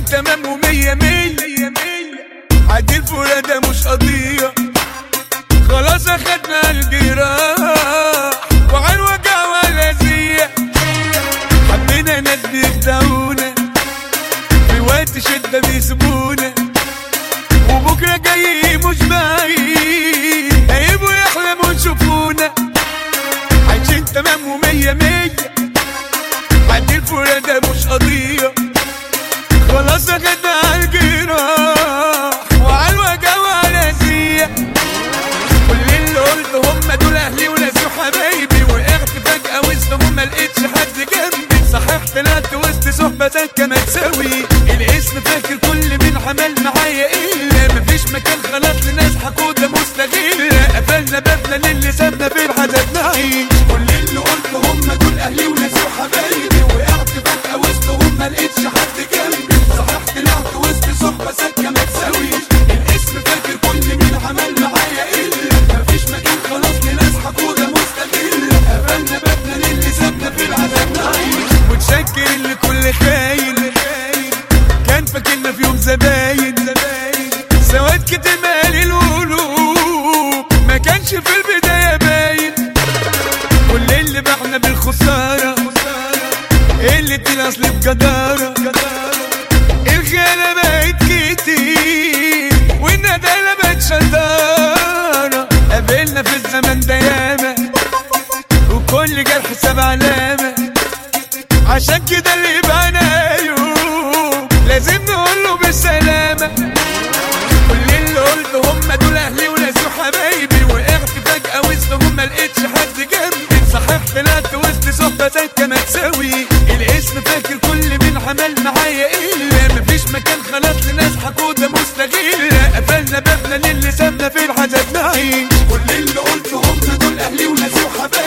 تمام ومية مية عادي الفرادة مش قضية خلاص اخدنا الجراح وعن وجع ولا زية حبينا ناس بيخدعونا في وقت شدة بيسيبونا وبكرة جاي مش بعيد هيبقوا يحلموا يشوفونا عايشين تمام ومية مية عندي الفرادة مش قضية خلاص اخدنا الجراح وعلى الوجع وعلى زية كل اللي قلته هم دول اهلي وناسي وحبايبي وقعت فجأة وسطهم ما لقيتش حد جنبي صحيح طلعت وسط صحبة تكة ما تساوي الاسم فاكر كل مين عمل معايا الا مفيش مكان خلاص لناس حقودة مستغلة قفلنا بابنا للي سابنا في العذاب نعيش كل اللي قلته هم دول اهلي وناسي وحبايبي وقعت فجأة وسطهم ما لقيتش حد جنبي صحيح طلعت وسط صحبة سكة ما تساويش الاسم فاكر كل مين عمل معايا الا مفيش مكان خلاص لناس حقودة مستغلة قفلنا بابنا للي سابنا في العذاب نعيش متشكر لكل خاين كان فاكرنا في يوم زباين سواد كتير مالي القلوب ما كانش في البداية باين كل اللي بعنا بالخسارة اللي الاصل بجدارة الخيانة بقت كتير والندالة بقت شطارة قابلنا في الزمن ده ياما وكل جرح ساب علامة عشان كده اللي يبقى يوم لازم نقوله بالسلامة كل اللي قلته هم دول اهلي وناسي وحبايبي وقعت فجأة وسطهم ما لقيتش حد جنبي صحيح طلعت وسط صحبة سكة ما تساوي الاسم فاكر كل مين عمل معايا الا مفيش مكان خلاص لناس حقودة مستغلة قفلنا بابنا للي سابنا في العذاب نعيش كل اللي قلته هم دول اهلي وناسي وحبايبي